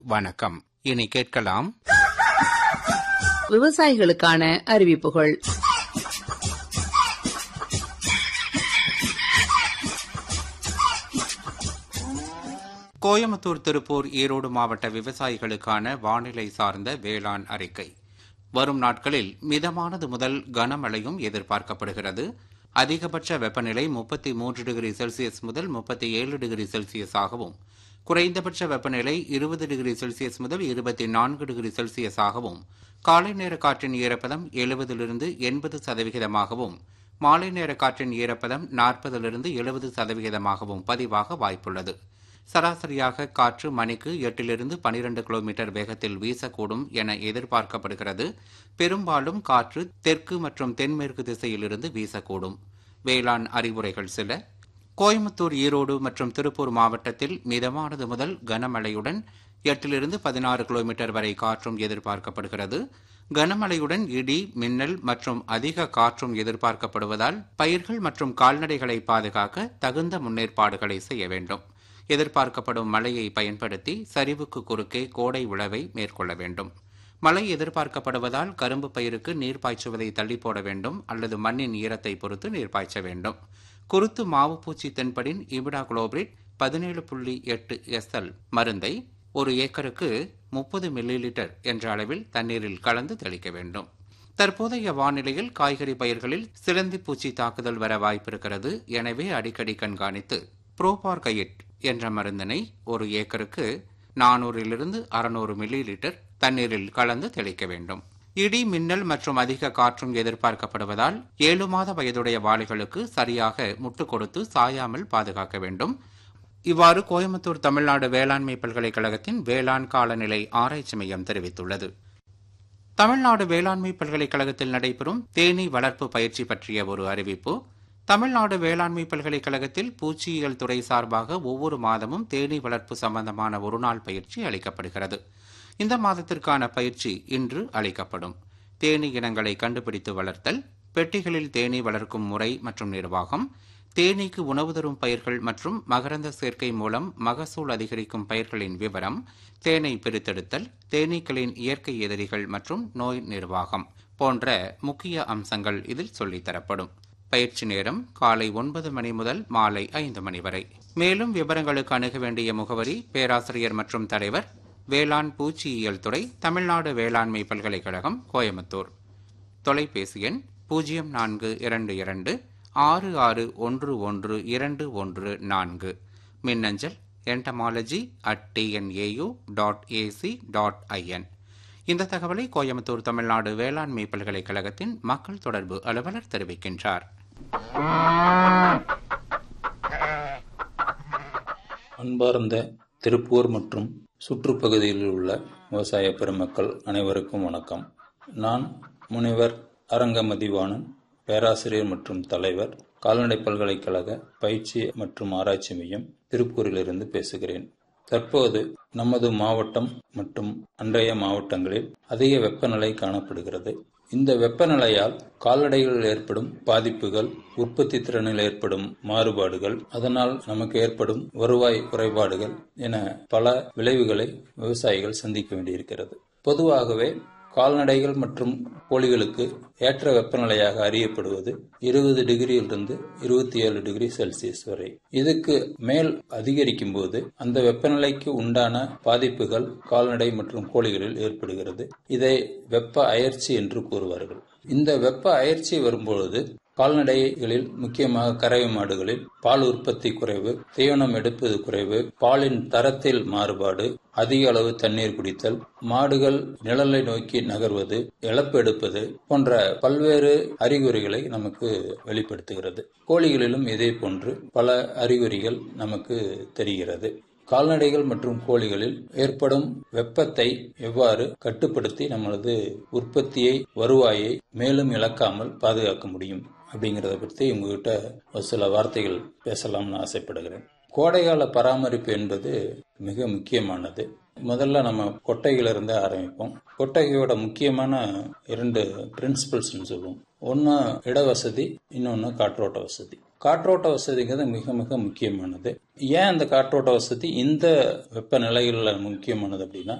வணக்கம் இனி கேட்கலாம் விவசாயிகளுக்கான அறிவிப்புகள் கோயம்புத்தூர் திருப்பூர் ஈரோடு மாவட்ட விவசாயிகளுக்கான வானிலை சார்ந்த வேளாண் அறிக்கை வரும் நாட்களில் மிதமானது முதல் கனமழையும் எதிர்பார்க்கப்படுகிறது அதிகபட்ச வெப்பநிலை முப்பத்தி மூன்று டிகிரி செல்சியஸ் முதல் முப்பத்தி ஏழு டிகிரி செல்சியஸாகவும் குறைந்தபட்ச வெப்பநிலை இருபது டிகிரி செல்சியஸ் முதல் இருபத்தி நான்கு டிகிரி செல்சியஸாகவும் காலை நேர காற்றின் ஈரப்பதம் எழுபதிலிருந்து எண்பது சதவிகிதமாகவும் மாலை நேர காற்றின் ஈரப்பதம் நாற்பதிலிருந்து எழுபது சதவிகிதமாகவும் பதிவாக வாய்ப்புள்ளது சராசரியாக காற்று மணிக்கு எட்டிலிருந்து பனிரெண்டு கிலோமீட்டர் வேகத்தில் வீசக்கூடும் என எதிர்பார்க்கப்படுகிறது பெரும்பாலும் காற்று தெற்கு மற்றும் தென்மேற்கு திசையிலிருந்து வீசக்கூடும் வேளாண் அறிவுரைகள் சில கோயம்புத்தூர் ஈரோடு மற்றும் திருப்பூர் மாவட்டத்தில் மிதமானது முதல் கனமழையுடன் எட்டிலிருந்து பதினாறு கிலோமீட்டர் வரை காற்றும் எதிர்பார்க்கப்படுகிறது கனமழையுடன் இடி மின்னல் மற்றும் அதிக காற்றும் எதிர்பார்க்கப்படுவதால் பயிர்கள் மற்றும் கால்நடைகளை பாதுகாக்க தகுந்த முன்னேற்பாடுகளை செய்ய வேண்டும் எதிர்பார்க்கப்படும் மழையை பயன்படுத்தி சரிவுக்கு குறுக்கே கோடை உழவை மேற்கொள்ள வேண்டும் மழை எதிர்பார்க்கப்படுவதால் கரும்பு பயிருக்கு நீர் பாய்ச்சுவதை தள்ளி போட வேண்டும் அல்லது மண்ணின் ஈரத்தை பொறுத்து நீர் பாய்ச்ச வேண்டும் குருத்து மாவு பூச்சி தென்படின் இபிடா குளோபிரிட் பதினேழு புள்ளி எட்டு எஸ்எல் மருந்தை ஒரு ஏக்கருக்கு முப்பது மில்லி லிட்டர் என்ற அளவில் தண்ணீரில் கலந்து தெளிக்க வேண்டும் தற்போதைய வானிலையில் காய்கறி பயிர்களில் சிலந்தி பூச்சி தாக்குதல் வர வாய்ப்பிருக்கிறது எனவே அடிக்கடி கண்காணித்து புரோபார்கையிட் என்ற மருந்தினை ஒரு ஏக்கருக்கு நானூறிலிருந்து அறுநூறு மில்லி லிட்டர் தண்ணீரில் கலந்து தெளிக்க வேண்டும் இடி மின்னல் மற்றும் அதிக காற்றும் எதிர்பார்க்கப்படுவதால் ஏழு மாத வயதுடைய வாளிகளுக்கு சரியாக முட்டு கொடுத்து சாயாமல் பாதுகாக்க வேண்டும் இவ்வாறு கோயம்புத்தூர் தமிழ்நாடு வேளாண்மை பல்கலைக்கழகத்தின் வேளாண் காலநிலை ஆராய்ச்சி மையம் தெரிவித்துள்ளது தமிழ்நாடு வேளாண்மை பல்கலைக்கழகத்தில் நடைபெறும் தேனீ வளர்ப்பு பயிற்சி பற்றிய ஒரு அறிவிப்பு தமிழ்நாடு வேளாண்மை பல்கலைக்கழகத்தில் பூச்சியியல் துறை சார்பாக ஒவ்வொரு மாதமும் தேனீ வளர்ப்பு சம்பந்தமான ஒருநாள் பயிற்சி அளிக்கப்படுகிறது இந்த மாதத்திற்கான பயிற்சி இன்று அளிக்கப்படும் தேனீ இனங்களை கண்டுபிடித்து வளர்த்தல் பெட்டிகளில் தேனீ வளர்க்கும் முறை மற்றும் நிர்வாகம் தேனீக்கு உணவு தரும் பயிர்கள் மற்றும் மகரந்த சேர்க்கை மூலம் மகசூல் அதிகரிக்கும் பயிர்களின் விவரம் தேனை பிரித்தெடுத்தல் தேனீக்களின் இயற்கை எதிரிகள் மற்றும் நோய் நிர்வாகம் போன்ற முக்கிய அம்சங்கள் இதில் சொல்லித்தரப்படும் பயிற்சி நேரம் காலை ஒன்பது மணி முதல் மாலை ஐந்து மணி வரை மேலும் விவரங்களுக்கு அணுக வேண்டிய முகவரி பேராசிரியர் மற்றும் தலைவர் வேளாண் பூச்சியியல் துறை தமிழ்நாடு வேளாண்மை பல்கலைக்கழகம் கோயம்புத்தூர் தொலைபேசி எண் பூஜ்ஜியம் நான்கு இரண்டு இரண்டு ஆறு ஆறு ஒன்று ஒன்று இரண்டு ஒன்று நான்கு மின்னஞ்சல் entomology at TNAU dot AC dot IN இந்த தகவலை கோயம்புத்தூர் தமிழ்நாடு வேளாண்மை பல்கலைக்கழகத்தின் மக்கள் தொடர்பு அலுவலர் தெரிவிக்கின்றார் அன்பார்ந்த திருப்பூர் மற்றும் சுற்றுப்பகுதியில் உள்ள விவசாய பெருமக்கள் அனைவருக்கும் வணக்கம் நான் முனைவர் அரங்கமதிவாணன் பேராசிரியர் மற்றும் தலைவர் கால்நடை பல்கலைக்கழக பயிற்சி மற்றும் ஆராய்ச்சி மையம் திருப்பூரிலிருந்து பேசுகிறேன் தற்போது நமது மாவட்டம் மற்றும் அன்றைய மாவட்டங்களில் அதிக வெப்பநிலை காணப்படுகிறது இந்த வெப்பநிலையால் கால்நடைகளில் ஏற்படும் பாதிப்புகள் உற்பத்தி திறனில் ஏற்படும் மாறுபாடுகள் அதனால் நமக்கு ஏற்படும் வருவாய் குறைபாடுகள் என பல விளைவுகளை விவசாயிகள் சந்திக்க வேண்டியிருக்கிறது பொதுவாகவே கால்நடைகள் மற்றும் கோழிகளுக்கு ஏற்ற வெப்பநிலையாக அறியப்படுவது இருபது டிகிரியிலிருந்து இருபத்தி ஏழு டிகிரி செல்சியஸ் வரை இதுக்கு மேல் அதிகரிக்கும் போது அந்த வெப்பநிலைக்கு உண்டான பாதிப்புகள் கால்நடை மற்றும் கோழிகளில் ஏற்படுகிறது இதை வெப்ப அயற்சி என்று கூறுவார்கள் இந்த வெப்ப அயற்சி வரும்பொழுது கால்நடைகளில் முக்கியமாக கறவை மாடுகளில் பால் உற்பத்தி குறைவு தீவனம் எடுப்பது குறைவு பாலின் தரத்தில் மாறுபாடு அதிக அளவு தண்ணீர் குடித்தல் மாடுகள் நிழலை நோக்கி நகர்வது இழப்பு எடுப்பது போன்ற பல்வேறு அறிகுறிகளை நமக்கு வெளிப்படுத்துகிறது கோழிகளிலும் இதே போன்று பல அறிகுறிகள் நமக்கு தெரிகிறது கால்நடைகள் மற்றும் கோழிகளில் ஏற்படும் வெப்பத்தை எவ்வாறு கட்டுப்படுத்தி நம்மளது உற்பத்தியை வருவாயை மேலும் இழக்காமல் பாதுகாக்க முடியும் அப்படிங்கிறத பற்றி உங்ககிட்ட ஒரு சில வார்த்தைகள் பேசலாம்னு ஆசைப்படுகிறேன் கோடைகால பராமரிப்பு என்பது மிக முக்கியமானது முதல்ல நம்ம கொட்டைகளிலிருந்து ஆரம்பிப்போம் கொட்டகையோட முக்கியமான இரண்டு பிரின்சிபல்ஸ்னு சொல்லுவோம் ஒன்று இட வசதி இன்னொன்று காற்றோட்ட வசதி காற்றோட்ட வசதிங்கிறது மிக மிக முக்கியமானது ஏன் அந்த காற்றோட்ட வசதி இந்த வெப்பநிலைகளில் முக்கியமானது அப்படின்னா